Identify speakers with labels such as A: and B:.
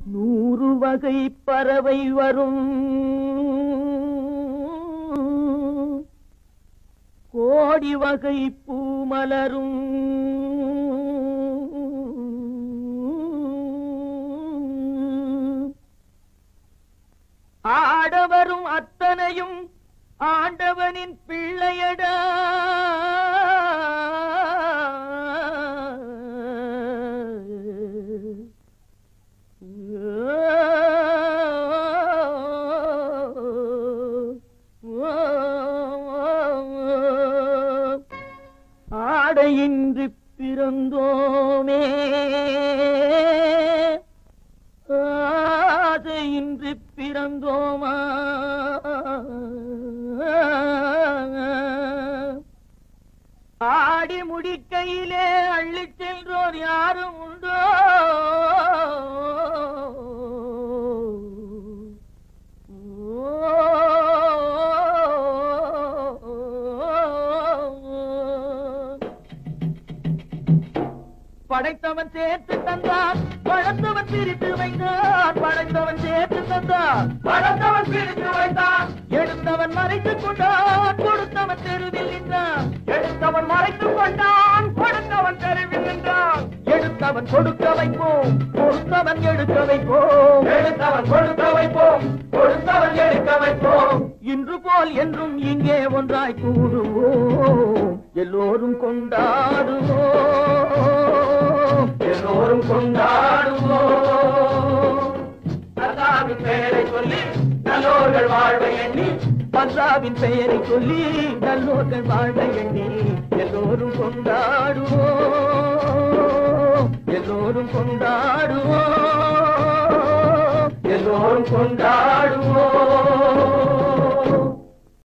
A: நூறு வகை பறவை வரும் கோடி வகை பூமலரும் ஆடவரும் அத்தனையும் ஆண்டவனின் பிள்ளையடா ஆடையின்றி பிறந்தோமே ஆசையின்றி பிறந்தோமா ஆடி முடிக்கையிலே அள்ளிச் சென்றோர் யாரும் உண்டோ படைத்தவன் சேர்த்து தந்தான் பழந்தவன் பிரித்து வைத்தான் படைத்தவன் சேர்த்து தந்தான்
B: பழந்தவன் பிரித்து வைத்தான்
A: எடுத்தவன் மறைத்துக் கொண்டான் கொடுத்தவன் தெருவில் நின்றான்
B: எடுத்தவன் மறைத்துக் கொண்டான் கொடுத்தவன் தெருவில் நின்றான்
A: எடுத்தவன் கொடுக்க வைப்போம் கொடுத்தவன் எடுக்க வைப்போம்
B: எடுத்தவன் கொடுக்க வைப்போம் கொடுத்தவன் எடுக்க வைப்போம்
A: இன்று போல் என்றும் இங்கே ஒன்றாய் கூடுவோம் எல்லோரும் கொண்டாடுவோம்
B: எல்லோரும் கொண்டாடுவோம் அல்லாவின் பெயரை சொல்லி நல்லோர்கள் வாழ்வை எண்ணி
A: பல்லாவின் பெயரை சொல்லி நல்லோர்கள் வாழ எண்ணி எல்லோரும் கொண்டாடுவோம் எல்லோரும் கொண்டாடுவோம்
B: எல்லோரும் கொண்டாடுவோம்